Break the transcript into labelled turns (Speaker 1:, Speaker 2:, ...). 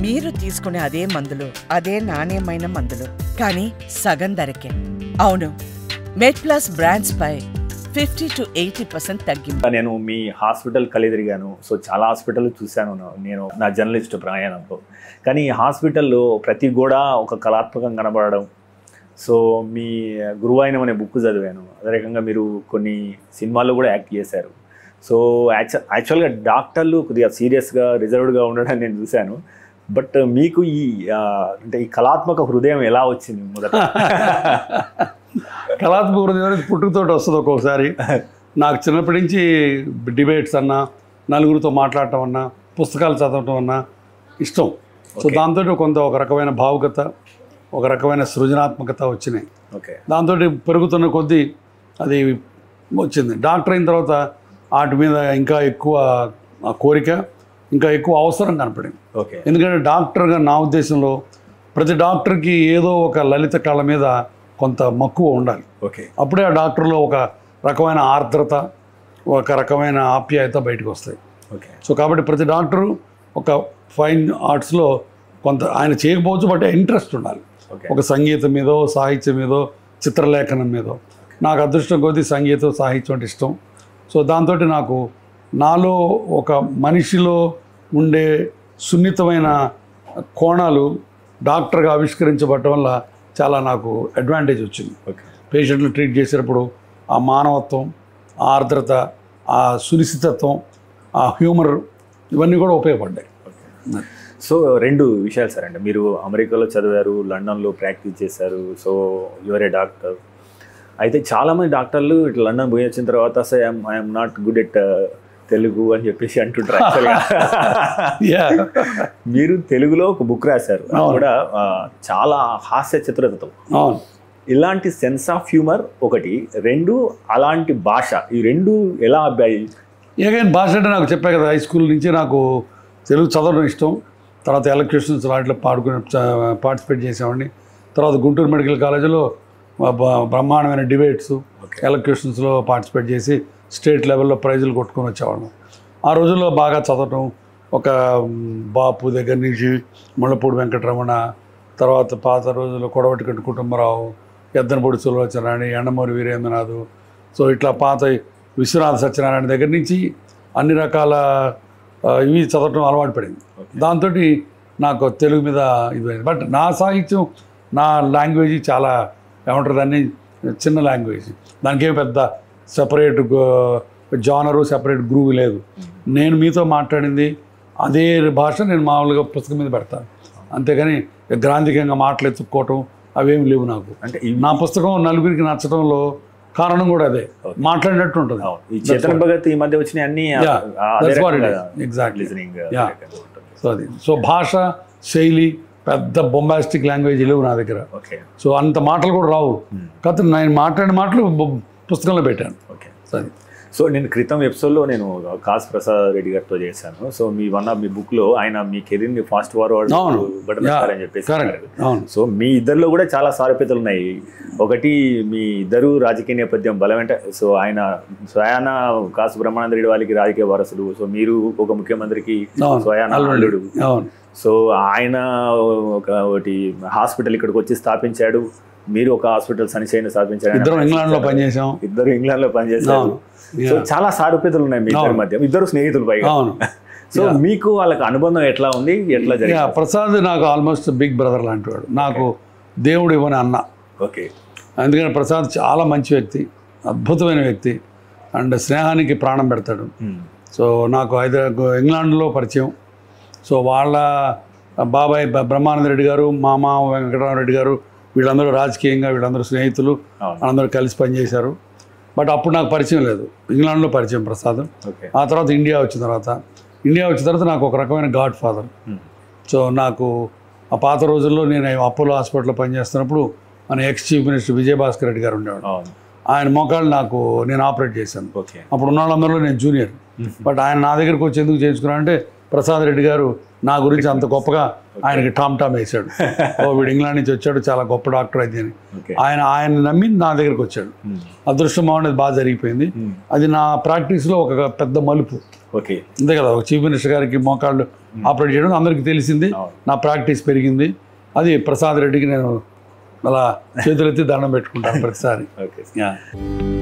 Speaker 1: మీరు తీసుకునే అదే మందులు అదే నాణ్యమైన మందులు కానీ సగం ధరకే అవును మెడ్ ప్లస్ బ్రాండ్స్ పై ఫిఫ్టీ టు ఎయిటీ పర్సెంట్ తగ్గింపు
Speaker 2: నేను మీ హాస్పిటల్ కలిదిరిగాను సో చాలా హాస్పిటల్ చూశాను నా- నేను నా జర్నలిస్ట్ ప్రయాణంలో కానీ ఈ హాస్పిటల్లో ప్రతి గోడ ఒక కళాత్మకం కనబడడం సో మీ గురువాయనం అనే బుక్ చదివాను అదే రకంగా మీరు కొన్ని సినిమాల్లో కూడా యాక్ట్ చేశారు సో యాక్చువల్ యాక్చువల్గా డాక్టర్లు కొద్దిగా సీరియస్గా రిజర్వ్డ్గా ఉండడం నేను చూశాను బట్ మీకు ఈ ఆ, అంటే ఈ కళాత్మక హృదయం ఎలా వచ్చింది మొదట
Speaker 3: కళాత్మక హృదయం అనేది పుట్టుకతోటి వస్తుంది ఒక్కొక్కసారి నాకు చిన్నప్పటి నుంచి డిబేట్స్ అన్నా నలుగురితో మాట్లాడటం అన్నా పుస్తకాలు చదవటం అన్నా ఇష్టం సో
Speaker 2: Okay.
Speaker 3: దాంతో కొంత ఒక రకమైన భావుకత ఒక రకమైన సృజనాత్మకత వచ్చినాయి
Speaker 2: ఓకే
Speaker 3: దాంతో పెరుగుతున్న కొద్దీ అది వచ్చింది డాక్టర్ అయిన తర్వాత వాటి మీద ఇంకా ఎక్కువ ఆ కోరిక ఇంకా ఎక్కువ అవసరం కనపడింది
Speaker 2: ఓకే
Speaker 3: ఎందుకంటే డాక్టర్గా నా ఉద్దేశంలో ప్రతి డాక్టర్కి ఏదో ఒక లలిత కళ మీద కొంత మక్కువ ఉండాలి
Speaker 2: ఓకే
Speaker 3: అప్పుడే ఆ డాక్టర్లో ఒక రకమైన ఆర్ద్రత ఒక రకమైన ఆప్యాయత బయటకు వస్తాయి
Speaker 2: ఓకే
Speaker 3: సో కాబట్టి ప్రతి డాక్టరు ఒక ఫైన్ ఆర్ట్స్లో కొంత ఆయన చేయకపోవచ్చు బట్ ఇంట్రెస్ట్ ఉండాలి
Speaker 2: ఓకే
Speaker 3: ఒక సంగీతం మీదో సాహిత్యం మీదో చిత్రలేఖనం మీదో నాకు అదృష్టం కొద్దీ సంగీతం సాహిత్యం అంటే ఇష్టం సో దాంతో నాకు నాలో ఒక మనిషిలో ఉండే సున్నితమైన కోణాలు డాక్టర్గా ఆవిష్కరించబడటం వల్ల చాలా నాకు అడ్వాంటేజ్ వచ్చింది
Speaker 2: ఓకే
Speaker 3: పేషెంట్లు ట్రీట్ చేసేటప్పుడు ఆ మానవత్వం ఆ ఆర్ద్రత ఆ సునిశ్చితత్వం ఆ హ్యూమర్ ఇవన్నీ కూడా ఉపయోగపడ్డాయి
Speaker 2: సో రెండు విషయాలు సార్ అంటే మీరు అమెరికాలో చదివారు లండన్లో ప్రాక్టీస్ చేశారు సో యువర్ ఏ డాక్టర్ అయితే చాలామంది డాక్టర్లు ఇట్లా లండన్ పోయి వచ్చిన తర్వాత say I'm not good at Telugu అని చెప్పేసి అంటుంటారు యాక్చువల్గా
Speaker 3: యా
Speaker 2: మీరు తెలుగులో ఒక బుక్ రాశారు అది
Speaker 3: అవును.
Speaker 2: కూడా ఆ, చాలా హాస్య చిత్రతతో
Speaker 3: అవును
Speaker 2: ఇలాంటి సెన్స్ ఆఫ్ హ్యూమర్ ఒకటి రెండు అలాంటి భాష ఈ రెండు ఎలా అబ్బాయి
Speaker 3: ఏగైనా భాష అంటే నాకు చెప్పా కదా హై స్కూల్ నుంచి నాకు తెలుగు చదవడం ఇష్టం తర్వాత ఎలక్ట్రిషన్స్ వాటిలో పాడుకుని పార్టిసిపేట్ చేసేవాడిని తర్వాత గుంటూరు మెడికల్ కాలేజీలో బ- బ్రహ్మాండమైన డిబేట్స్
Speaker 2: ఓకే
Speaker 3: ఎలక్ట్రిషన్స్లో పార్టిసిపేట్ చేసి స్టేట్ లెవెల్లో ప్రైజులు కొట్టుకొని వచ్చేవాళ్ళం ఆ రోజుల్లో బాగా చదవటం ఒక మ్, బాపు దగ్గర నుంచి ముళ్ళపూడి వెంకటరమణ తర్వాత పాత రోజుల్లో కొడవటికట్టు కుటుంబరావు ఎద్దనపూడి సులోచనారాయణ ఎండమూరి వీరేంద్రనాథ్ సో ఇట్లా పాత విశ్వనాథ సత్యనారాయణ దగ్గర నుంచి అన్ని రకాల ఆ, ఇవి చదవటం అలవాటు పడింది
Speaker 2: ఓకే
Speaker 3: దాంతో నాకు తెలుగు మీద ఇది అయింది బట్ నా సాహిత్యం నా లాంగ్వేజ్ చాలా ఏమంటారు దాన్ని చిన్న లాంగ్వేజ్ దానికి ఏమి పెద్ద సపరేట్ జానరు సపరేట్ గ్రూవ్ లేదు నేను మీతో మాట్లాడింది అదే భాష నేను మామూలుగా పుస్తకం మీద పెడతాను అంతేగాని గ్రాంధికంగా మాటలు ఎత్తుక్కోవటం అవేమి లేవు నాకు
Speaker 2: అంటే ఈ
Speaker 3: నా పుస్తకం నలుగురికి నచ్చడంలో కారణం కూడా అదే
Speaker 2: Okay.
Speaker 3: మాట్లాడినట్టు ఉంటుంది
Speaker 2: అవును. ఈ చేతన్ భగత్ ఈ మధ్య వచ్చిన అన్ని
Speaker 3: Yeah, that's what it is. Exactly.
Speaker 2: Listening
Speaker 3: Yeah. So అది సో భాష శైలి పెద్ద బొంబాస్టిక్ లాంగ్వేజ్ లేవు నా దగ్గర
Speaker 2: ఓకే
Speaker 3: సో అంత మాటలు కూడా రావు కాకపోతే నేను మాట్లాడిన మాటలు బొ- పుస్తకంలో పెట్టాను
Speaker 2: ఓకే
Speaker 3: సో అది
Speaker 2: సో నేను క్రితం ఎపిసోడ్లో నేను కాస్ ప్రసాద్ రెడ్డి గారితో చేశాను సో మీ వన్ ఆఫ్ మీ బుక్లో ఆయన మీ కెరీర్ని ఫాస్ట్ ఫార్వర్డ్
Speaker 3: అవును.
Speaker 2: Button
Speaker 3: Yeah.
Speaker 2: అని చెప్పేసి
Speaker 3: కరెక్ట్
Speaker 2: అన్నారు.
Speaker 3: అవును
Speaker 2: సో మీ ఇద్దరిలో కూడా చాలా సారూప్యతలు ఉన్నాయి ఒకటి మీ ఇద్దరు రాజకీయ నేపథ్యం బలమంట సో ఆయన స్వయాన కాసు బ్రహ్మానంద రెడ్డి వాళ్ళకి రాజకీయ వారసుడు సో మీరు ఒక ముఖ్యమంత్రికి
Speaker 3: అవును.
Speaker 2: స్వయాన
Speaker 3: అల్లుడు.
Speaker 2: అల్లుడు
Speaker 3: అవును
Speaker 2: సో ఆయన ఒక ఒకటి హాస్పిటల్ ఇక్కడికి వచ్చి స్థాపించాడు మీరు ఒక హాస్పిటల్ సనిచైన స్థాపించాడు
Speaker 3: ఇద్దరం ఇంగ్లాండ్లో పనిచేసాం
Speaker 2: ఇద్దరు ఇంగ్లాండ్ లో పనిచేస్తారు
Speaker 3: అవును
Speaker 2: సో
Speaker 3: Yeah.
Speaker 2: చాలా సారూప్యతలు ఉన్నాయి మీ ఇద్దరి
Speaker 3: అవును.
Speaker 2: మధ్య ఇద్దరు స్నేహితులు పైగా
Speaker 3: అవును
Speaker 2: సో మీకు వాళ్ళకి అనుబంధం ఎట్లా ఉంది ఎట్లా
Speaker 3: యా,
Speaker 2: జరిగింది
Speaker 3: ప్రసాద్ నాకు ఆల్మోస్ట్ బిగ్ బ్రదర్ లాంటి వాడు నాకు దేవుడు ఇవ్వని అన్న
Speaker 2: ఓకే
Speaker 3: ఎందుకంటే ప్రసాద్ చాలా మంచి వ్యక్తి అద్భుతమైన వ్యక్తి అండ్ స్నేహానికి ప్రాణం పెడతాడు సో నాకు హైదరాబాద్ ఇంగ్లాండ్లో పరిచయం సో వాళ్ళ బాబాయ్ బ- బ్రహ్మానంద రెడ్డి గారు మామ వెంకటరామరెడ్డి గారు వీళ్ళందరూ రాజకీయంగా వీళ్ళందరూ స్నేహితులు
Speaker 2: అవును
Speaker 3: అందరూ కలిసి పనిచేశారు బట్ అప్పుడు నాకు పరిచయం లేదు ఇంగ్లాండ్లో పరిచయం ప్రసాద్
Speaker 2: ఓకే
Speaker 3: ఆ తర్వాత ఇండియా వచ్చిన తర్వాత ఇండియా వచ్చిన తర్వాత నాకు ఒక రకమైన గాడ్ ఫాదర్ సో నాకు ఆ పాత రోజుల్లో నేను అపోలో హాస్పిటల్లో పనిచేస్తున్నప్పుడు మన ex chief minister Vijayabhaskar Reddy గారు ఉండేవాడు
Speaker 2: అవును
Speaker 3: ఆయన మోకాళ్ళు నాకు నేను ఆపరేట్ చేశాను
Speaker 2: ఓకే
Speaker 3: అప్పుడు ఉన్న వాళ్ళందరిలో నేను జూనియర్ బట్ ఆయన నా దగ్గరికి వచ్చి ఎందుకు చేయించుకున్నానంటే ప్రసాద్ రెడ్డి గారు నా గురించి అంత గొప్పగా ఆయనకి టామ్ టామ్ వేశాడు ఓ వీడు ఇంగ్లాండ్ నుంచి వచ్చాడు చాలా గొప్ప డాక్టర్ అయితే అని
Speaker 2: ఓకే
Speaker 3: ఆయన ఆయన నమ్మి నా దగ్గరికి వచ్చాడు అదృష్టం బాగుండేది బాగా జరిగిపోయింది అది నా ప్రాక్టీస్లో ఒక పెద్ద మలుపు
Speaker 2: ఓకే
Speaker 3: అంతే కదా ఒక చీఫ్ మినిస్టర్ గారికి మోకాళ్ళు ఆపరేట్ చేయడం అందరికీ తెలిసింది
Speaker 2: అవును.
Speaker 3: నా ప్రాక్టీస్ పెరిగింది అది ప్రసాద్ రెడ్డికి నేను అలా చేతులెత్తి దండం పెట్టుకుంటాను ప్రతిసారి
Speaker 2: ఓకే
Speaker 3: Yeah.